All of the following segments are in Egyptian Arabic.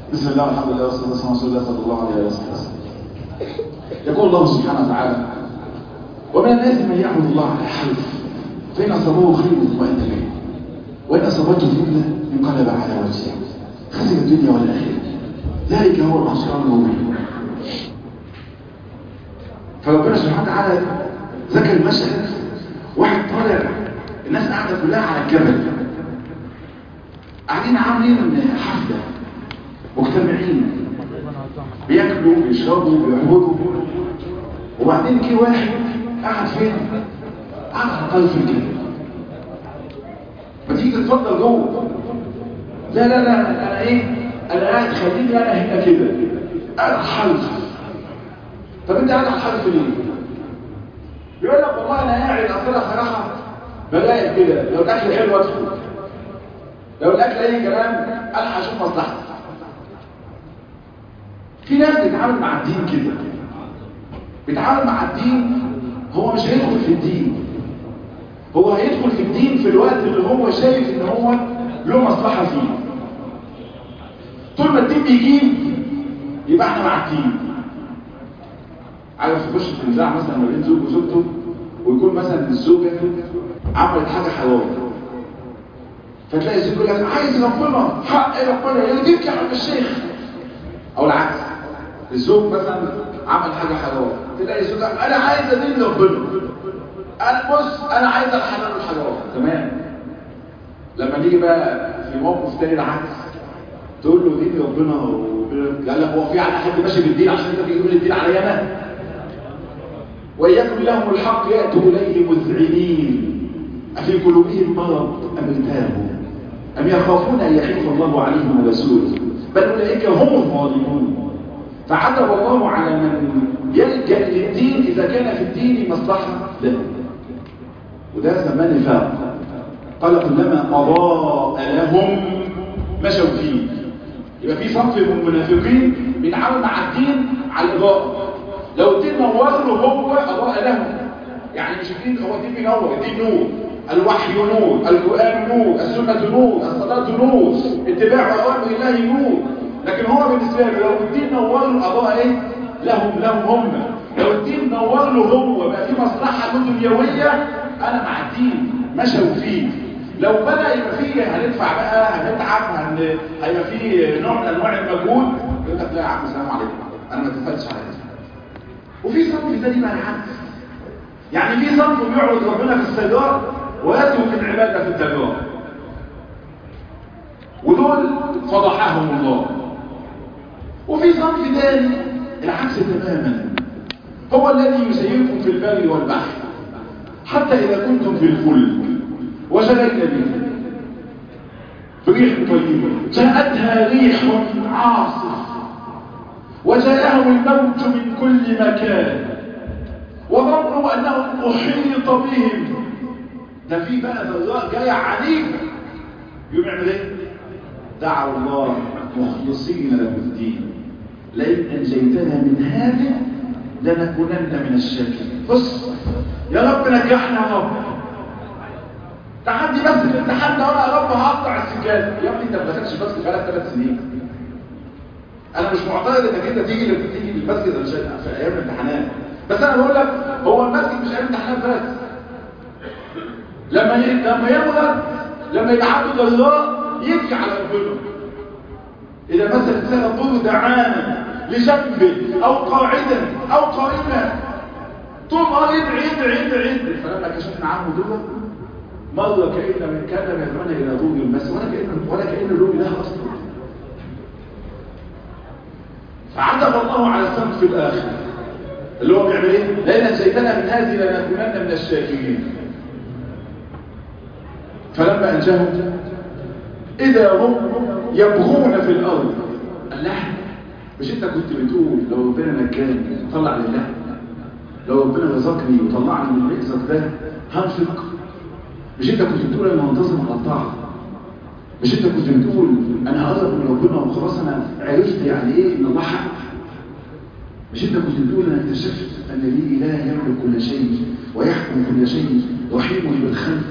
بسم الله والحمد لله والصلاه والسلام على رسول الله صلى الله عليه وسلم يقول الله سبحانه وتعالى ومن الناس من يعبد الله على حرف فإن أصابه خير اطمأن به وإن أصابته فتنة انقلب على وجهه خسر الدنيا والآخرة ذلك هو الخسران المبين فربنا سبحانه وتعالى ذكر المشهد واحد طالع الناس قاعدة كلها على الجبل قاعدين عاملين حفلة مجتمعين بياكلوا بيشربوا بيعبدوا وبعدين جه واحد قاعد فين؟ قاعد على قلب الجبل ما تيجي تتفضل جوه لا لا لا انا ايه انا قاعد خليني انا هنا كده قاعد على الحلف طب انت قاعد على الحلف ليه؟ بيقول لك والله انا قاعد اصل صراحه بلاقي كده لو الاكل حلو ادخل لو الاكل اي كلام الحق اشوف مصلحتي في ناس بتتعامل مع الدين كده بيتعامل مع الدين هو مش هيدخل في الدين هو هيدخل في الدين في الوقت اللي هو شايف ان هو له مصلحة فيه طول ما الدين بيجيب يبقى احنا مع الدين عايز تخش في نزاع مثلا ما بين زوج وزوجته ويكون مثلا الزوجة عملت حاجة حرام فتلاقي الزوج يقول لك عايز ربنا حق ربنا يرضيك يا عم الشيخ او العكس الزوج مثلا عمل حاجة حرام تلاقي الزوج انا عايز ادين ربنا انا بص انا عايز الحلال والحرام تمام لما نيجي بقى في موقف تاني العكس تقول له دين ربنا قال لك هو في على حد ماشي بالدين عشان انت تقول الدين عليا انا وإياكم لهم الحق يأتوا إليه مذعنين أفي قلوبهم مرض أم ارتابوا أم يخافون أن يحيف الله عليهم ورسوله بل أولئك هم الظالمون فعتب الله على من يلجأ للدين إذا كان في الدين مصلحة له وده سماه نفاق قال كلما أضاء لهم مشوا فيه يبقى في صنف من المنافقين بيتعامل مع الدين على الإضاءة لو الدين نور له هو أضاء له يعني مش الدين هو الدين بينور الدين نور الوحي نور القرآن نور السنة نور الصلاة نور اتباع أوامر الله نور لكن هو بالنسبة له لو الدين نور له أضاء إيه لهم لهم هم لو الدين نور له هو بقى في مصلحة دنيوية أنا مع الدين مشوا فيه لو بدأ يبقى فيه هندفع بقى هنتعب هن... هيبقى فيه نوع من أنواع المجهود يقول لك لا يا عم السلام عليكم أنا ما اتفقتش على كده وفي صنف تاني بقى العكس يعني في صنف بيعرض ربنا في السيارة ويترك العبادة في التجارة ودول فضحهم الله وفي صنف تاني العكس تماما هو الذي يسيركم في البر والبحر حتى إذا كنتم في الفلك وشرينا به بريح طيبة جاءتها ريح عاصف وجاءهم الموت من كل مكان وظنوا أنهم أحيط بهم ده في بقى ذراء جاية عنيفة يوم يعمل ايه؟ دعوا الله مخلصين له الدين لئن أنجيتنا من هذه لنكونن من الشاكرين بص يا رب نجحنا يا رب تحدي بس الامتحان ده وانا يا رب هقطع السجاد يا ابني انت ما دخلتش بس بقالك ثلاث سنين انا مش معترض انك انت تيجي تيجي للمسجد في ايام الامتحانات بس انا بقول لك هو المسجد مش ايام الامتحانات بس لما ي... لما يمرض لما يبقى عنده ضراء يبكي على ربنا اذا مثلا تلاقي ربنا دعانا لجنبه او قاعدا او قائما طول اه يدعي يدعي يدعي يدعي فلما كشفنا عنه دول مرة كأن من كان يدعونا إلى روج المس ولا كأن ولا كأن الروج ده أصلا فعتب الله على الصنف في الآخر اللي هو بيعمل ايه؟ لئن أنجيتنا من هذه لنكونن من الشاكرين فلما أنجاهم إذا هم يبغون في الأرض اللحم مش انت كنت بتقول لو ربنا نجاني طلع لله لو ربنا رزقني وطلعني من الرزق ده هنفق مش انت كنت بتقول انا منتظم على الطاعه مش انت كنت بتقول انا هقرب من ربنا وخلاص انا عرفت يعني ايه ان الله حق مش انت كنت بتقول انا اكتشفت ان لي اله يملك كل شيء ويحكم كل شيء رحيم بالخلق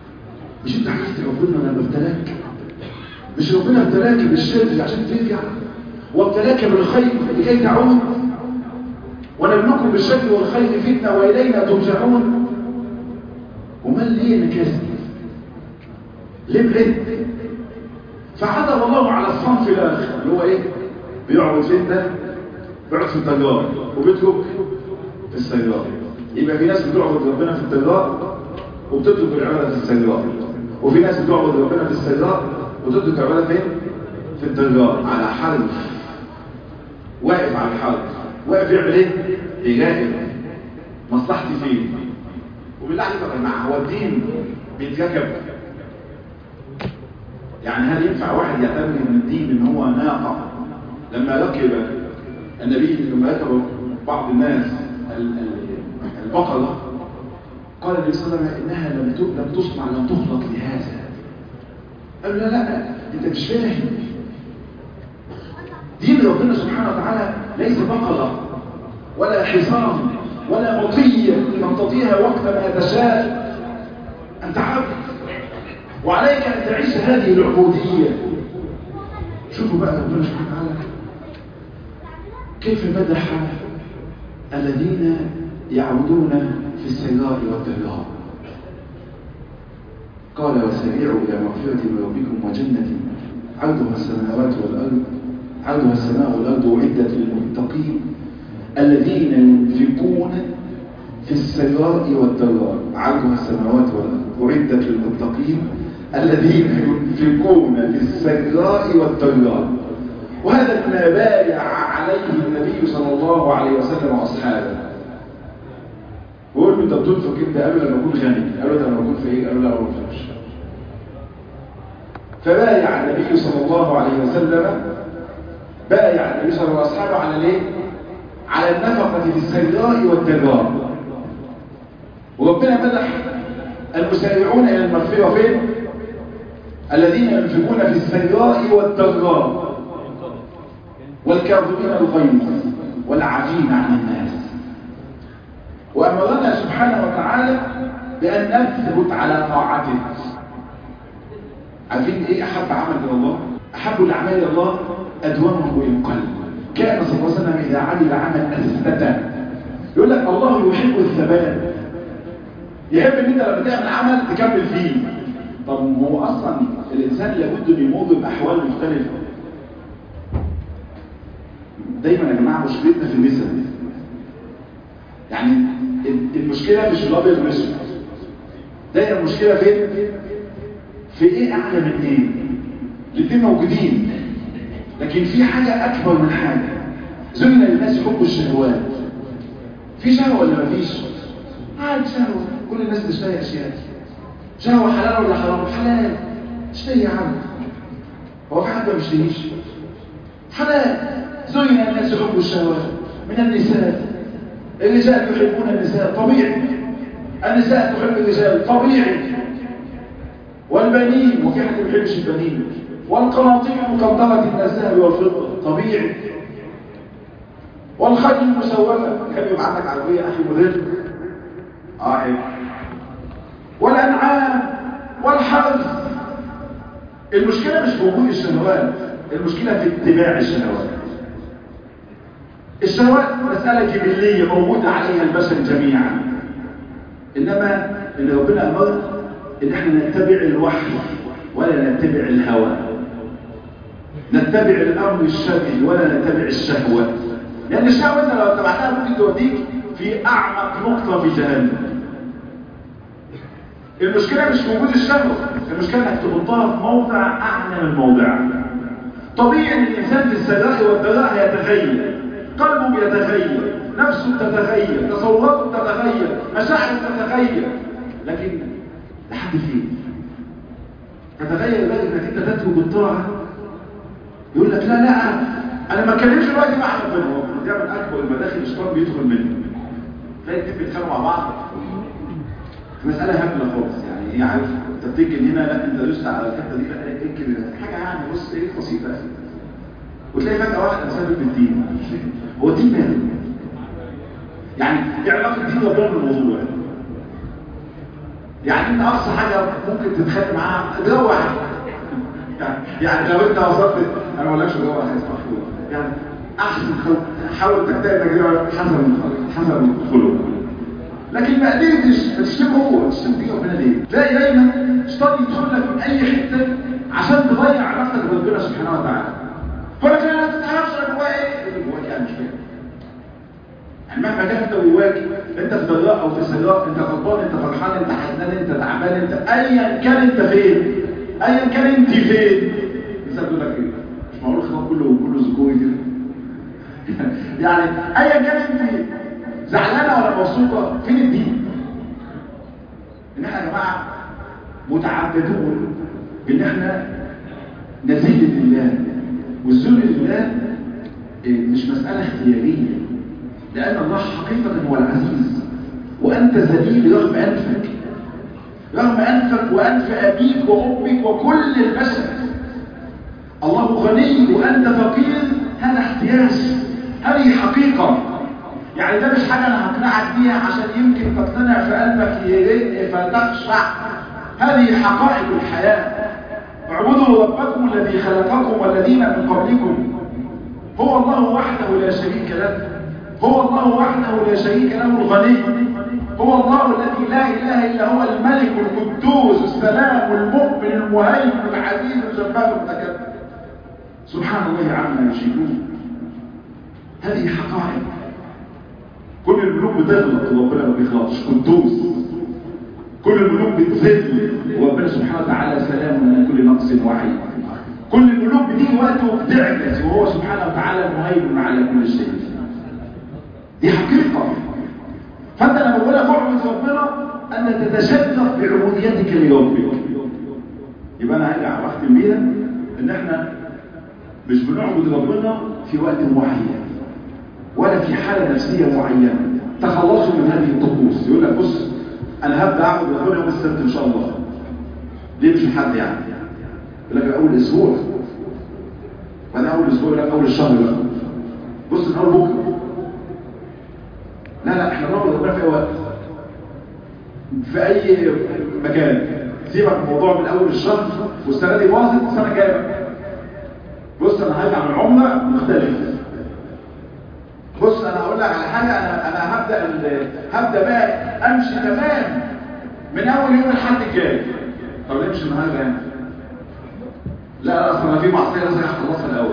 مش انت عرفت ربنا لما ابتلاك مش ربنا ابتلاك بالشرك عشان ترجع وابتلاك بالخير لكي تعود ونبلوكم بالشر والخير فتنة وإلينا ترجعون وما ليه نكاسب ليه بعد فعذر الله على الصنف الآخر اللي هو ايه بيقعد فين ده بيقعد في التجار وبيترك في السيارة يبقى في ناس بتعبد ربنا في التجار وبتترك العبادة في السيارة وفي ناس بتعبد ربنا في السيارة وتترك العبادة فين في التجار على حرف واقف على الحرف واقف يعمل ايه يراقب مصلحتي فين وبالله عليك يا جماعه هو الدين بيتركب يعني هل ينفع واحد يعتبر من الدين ان هو ناقه لما ركب النبي لما ركب بعض الناس البقره قال النبي صلى الله عليه وسلم انها لم لم تصنع لم تخلق لهذا قال لا لا انت مش فاهم دين ربنا سبحانه وتعالى ليس بقره ولا حصان ولا مطيه تمتطيها وقت ما تشاء انت عبد وعليك أن تعيش هذه العبودية شوفوا بقى ربنا سبحانه وتعالى كيف مدح الذين يعبدون في السيار والدرار قال وسارعوا إلى مغفرة من ربكم وجنة عرضها السماوات والأرض عرضها السماء والأرض أعدت للمتقين الذين ينفقون في السراء والضراء عرضها السماوات والأرض أعدت للمتقين الذين ينفقون في السراء والضراء وهذا ما بايع عليه النبي صلى الله عليه وسلم واصحابه ويقول له انت بتنفق انت قبل ما اكون غني قبل ما اكون فقير قبل ما اكون فقير فبايع النبي صلى الله عليه وسلم بايع النبي صلى الله عليه وسلم على الايه على النفقه في السراء والضراء وربنا مدح المسارعون الى المغفره فين الذين ينفقون في السراء والضراء والكاظمين الغيظ والعافين عن الناس وأمرنا سبحانه وتعالى بأن نثبت على طاعته عارفين ايه أحب عمل إلى الله أحب الأعمال إلى الله أدومه وإن قل كان صلى الله عليه وسلم إذا عمل عمل أثبته يقول لك الله يحب الثبات يحب ان انت لما تعمل عمل تكمل فيه طب هو اصلا الانسان لابد ان يمر باحوال مختلفه دايما يا جماعه مشكلتنا في المثل يعني المشكله مش في الابيض والاسود دايما المشكله فين في ايه اعلى من ايه الاثنين موجودين لكن في حاجه اكبر من حاجه زين للناس حب الشهوات في شهوه ولا مفيش عاد شهوه كل الناس تشتهي اشياء شهوه حلال ولا حرام حلال اشتهي يا عم هو في حد ما بيشتهيش حلال زين الناس حب الشهوات من النساء الرجال يحبون النساء طبيعي النساء تحب الرجال طبيعي والبنين وفي حد ما بيحبش البنين والقناطير المقنطرة من الذهب والفضة طبيعي والخيل المسومة تحب يبقى عندك عربية أخي موديل اه والأنعام والحرث المشكلة مش في وجود الشهوات المشكلة في اتباع الشهوات الشهوات مسألة جبلية موجودة عليها البشر جميعا إنما اللي ربنا أمر إن احنا نتبع الوحي ولا نتبع الهوى نتبع الأمر الشرعي ولا نتبع الشهوة لأن الشهوة أنت لو اتبعتها ممكن توديك في أعمق نقطة في جهنم المشكلة مش في وجود الشهوة المشكلة انك تحطها في موضع أعلى من موضعها طبيعي ان الإنسان في السراء والضراء يتغير قلبه يتغير نفسه تتغير تصوراته تتغير مشاعره تتغير لكن لحد فين تتغير بقى انك انت تترك الطاعه يقول لك لا لا انا ما اتكلمش دلوقتي مع ربنا هو ده من اكبر المداخل الشيطان بيدخل منه تلاقي الاثنين بيتخانقوا مع بعض مسألة هبلة خالص يعني ايه عارف انت بتنكن هنا لا انت دوست على الحته دي لا تنكن حاجه يعني بص ايه بسيطه وتلاقي فجأة واحد مسبب بالدين هو الدين ماله يعني ايه علاقة الدين ربنا بالموضوع يعني انت اقصى حاجة ممكن تتخانق معاها تروح يعني, يعني لو انت وصلت انا اقولكش اللي هو هيستغفر يعني احسن خلق حاول تجتهد انك حسن حسن الخلق لكن ما قدرتش تشتمه هو تشتم فيه ربنا ليه؟ تلاقي دايما شيطان يدخل لك من اي حته عشان تضيع علاقتك بربنا سبحانه وتعالى يقول لك انا ما تتعرفش انا جوايا ايه؟ جواك يعني مش فاهم يعني مهما كان انت جواك انت في ضراء او في سراء انت غضبان انت فرحان انت حزنان انت تعبان انت ايا كان انت فين ايا كان انت فين لسه بقول لك ايه مش معقول الخطاب كله كله ذكوري كده يعني ايا كان انت زعلانه ولا مبسوطه فين الدين ان احنا يا جماعه متعبدون ان احنا نذل لله والذل لله مش مساله اختياريه لان الله حقيقه هو العزيز وانت ذليل رغم انفك رغم انفك وانف ابيك وامك وكل البشر الله غني وانت فقير هذا احتياج هذه حقيقه يعني ده مش حاجة أنا هقنعك بيها عشان يمكن تقتنع في قلبك يرق فتخشع هذه حقائق الحياة اعبدوا ربكم الذي خلقكم والذين من قبلكم هو الله وحده لا شريك له هو الله وحده لا شريك له الغني هو الله الذي لا إله إلا هو الملك القدوس السلام المؤمن المهيمن العزيز الجبار المتكبر سبحان الله عما يشركون هذه حقائق كل الملوك بتغلط وربنا ما بيغلطش قدوس كل الملوك بتذل وربنا سبحانه وتعالى سلام من كل نقص وعيب كل الملوك بتيجي وقت وبتعجز وهو سبحانه وتعالى مهيمن على كل شيء دي حقيقة فانت لما بقول لك اعبد ربنا ان تتشرف بعبوديتك لربك يبقى انا هرجع واختم بيها ان احنا مش بنعبد ربنا في وقت معين ولا في حالة نفسية معينة تخلصوا من هذه الطقوس يقول لك بص انا هبدا اعبد ربنا يوم السبت ان شاء الله ليه مش حد يعني يقول لك اول اسبوع بعدين اول اسبوع يقول لك اول الشهر بقى بص من اول بكره لا لا احنا بنعبد ربنا في اي وقت في اي مكان سيبك الموضوع من اول الشهر والسنه دي باظت السنه الجايه بقى بص انا هرجع من عمره مختلف بص انا هقول لك على حاجه انا انا هبدا هبدا بقى امشي تمام من اول يوم الحد الجاي طب ليه مش النهارده يعني لا اصلا انا في معصيه لازم اخلصها الاول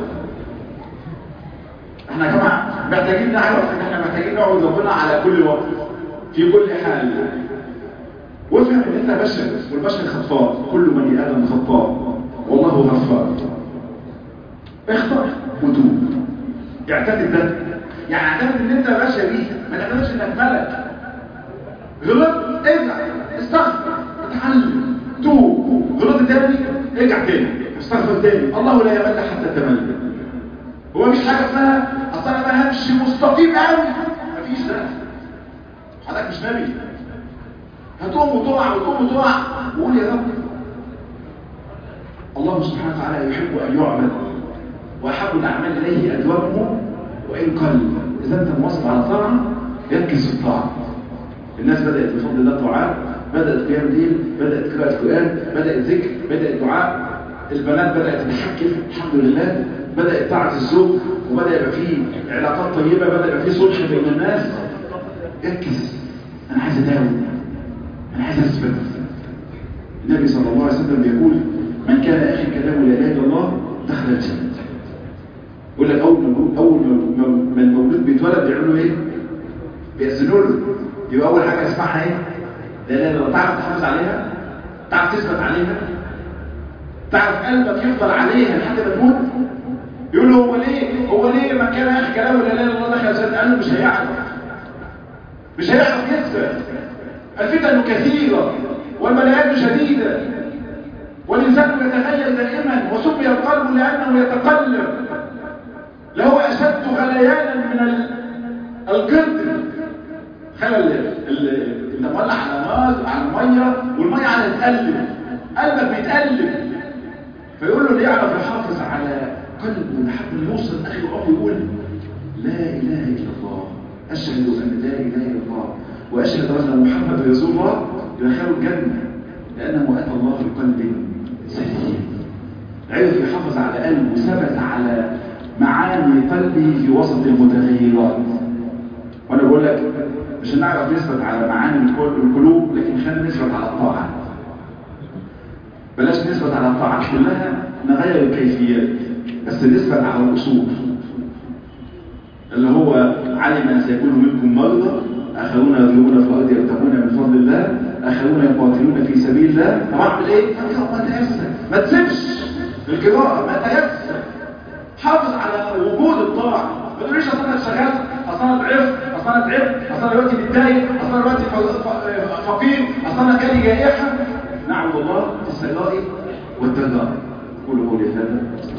احنا يا جماعه محتاجين نعرف ان احنا محتاجين نعبد ربنا على كل وقت في كل حال وافهم ان انت بشر والبشر خطاء كل بني ادم خطاء والله غفار اختار وتوب اعتقد ده يعني اعتقد ان انت بشري ما تعتقدش انك ملك غلط ارجع استغفر اتعلم توب غلط تاني ارجع تاني استغفر تاني الله لا يمل حتى تمل هو مش حاجه اسمها اصل انا ما همشي مستقيم قوي مفيش ده حضرتك مش نبي هتقوم وتقع وتقوم وتقع وقول يا رب الله سبحانه وتعالى يحب ان يعبد واحب الاعمال اليه ادومه وان قل اذا انت مواظب على طاعه يركز في الطاعه الناس بدات بفضل الله طاعات بدات قيام ليل بدات قراءه قران بدات ذكر بدات دعاء البنات بدات تتحكم الحمد لله بدات طاعه الزوج وبدا يبقى فيه علاقات طيبه بدا يبقى فيه صلح بين الناس ركز انا عايز اداوم انا عايز اثبت النبي صلى الله عليه وسلم يقول من كان اخر كلامه لا اله الا الله دخل الجنه يقول لك اول ما اول ما المولود بيتولد بيعملوا ايه بيأذنوا له يبقى اول حاجه اسمعها ايه لا اله الا الله تعرف تحافظ عليها تعرف تثبت عليها تعرف قلبك يفضل عليها لحد ما تموت يقول له هو ليه هو ليه ما كان اخر كلامه لا اله الا الله دخل الجنه قال له مش هيعرف مش هيعرف يثبت الفتن كثيره والملايين شديده والإنسان يتغير دائما وسمي القلب لأنه يتقلب له أشد غليانا من القدر خلى اللي مولع على نار على المية والمية على تقلب قلبك بيتقلب فيقول له اللي يعرف يحافظ على قلبه لحد ما يوصل اخر الامر يقول لا اله الا الله اشهد ان لا اله الا الله واشهد ان محمد رسول الله يدخله الجنه لانه اتى الله بقلب سليم عرف يحافظ على قلبه ثبت على معاني قلبه في وسط المتغيرات وانا بقول لك مش هنعرف نثبت على معاني القلوب لكن خلينا نثبت على الطاعه بلاش نثبت على الطاعات كلها نغير الكيفيات بس نثبت على الاصول اللي هو علم ان سيكون منكم مرضى اخرون يضربون في الارض يبتغون من فضل الله اخرون يقاتلون في سبيل الله طب اعمل ايه؟ ما تيسر ما تسيبش القراءه ما تيسر حافظ على وجود الطاعه ما تقوليش اصل انا اشتغلت اصل انا ضعفت اصل انا تعبت اصل انا دلوقتي متضايق اصل انا دلوقتي فقير اصل انا جالي جائحه نعبد الله في السراء والضراء قولوا قولي هذا